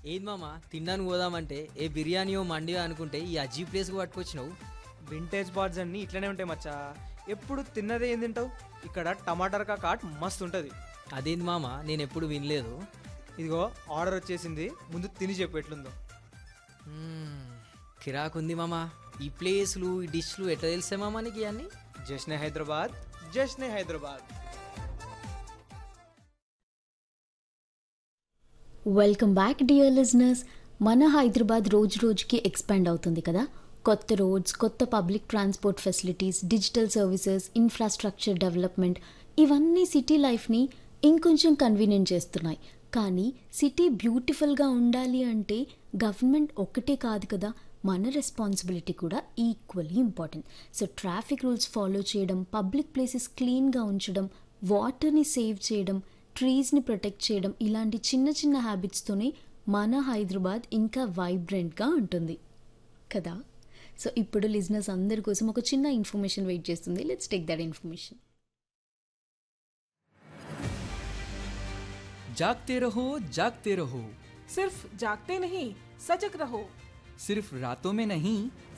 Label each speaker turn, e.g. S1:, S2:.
S1: ఏది మామ తినడానికి పోదామంటే ఏ బిర్యానీయో మండియో అనుకుంటే ఈ అజీ ప్లేస్కి పట్టుకొచ్చినావు
S2: వింటేజ్ బార్డ్స్ అన్నీ ఇట్లనే ఉంటాయి మచ్చా ఎప్పుడు తిన్నదే ఏం తింటావు ఇక్కడ టమాటర్ కాట్ మస్తు ఉంటుంది
S1: అదేంది మామ నేను ఎప్పుడు వినలేదు
S2: ఇదిగో ఆర్డర్ వచ్చేసింది ముందు తిని చెప్పు ఎట్లుందో
S1: మ్మ్, కిరాకుంది మామ ఈ ప్లేస్లు ఈ డిష్లు ఎట్లా తెలిసే మామ నీకు ఇవన్నీ
S2: Jashne Hyderabad Jashne Hyderabad
S3: welcome back dear listeners మన హైదరాబాద్ రోజు రోజుకి ఎక్స్పాండ్ అవుతుంది కదా కొత్త రోడ్స్ కొత్త public transport facilities digital services infrastructure development ఇవన్నీ సిటీ లైఫ్ని ఇంకొంచెం కన్వీనియంట్ చేస్తున్నాయి కానీ సిటీ బ్యూటిఫుల్గా ఉండాలి అంటే గవర్నమెంట్ ఒక్కటే కాదు కదా మన రెస్పాన్సిబిలిటీ కూడా equally important so traffic rules follow చేయడం పబ్లిక్ ప్లేసెస్ క్లీన్గా ఉంచడం వాటర్ని సేవ్ చేయడం ట్రీస్ని ప్రొటెక్ట్ చేయడం ఇలాంటి చిన్న చిన్న హ్యాబిట్స్తోనే మన హైదరాబాద్ ఇంకా వైబ్రెంట్గా ఉంటుంది కదా సో ఇప్పుడు లిజినెస్ అందరి కోసం ఒక చిన్న ఇన్ఫర్మేషన్ వెయిట్ చేస్తుంది లెట్స్ టేక్ దట్ ఇన్ఫర్మేషన్
S4: जागते रहो जागते रहो
S5: सिर्फ जागते नहीं सजग रहो
S4: सिर्फ रातों में नहीं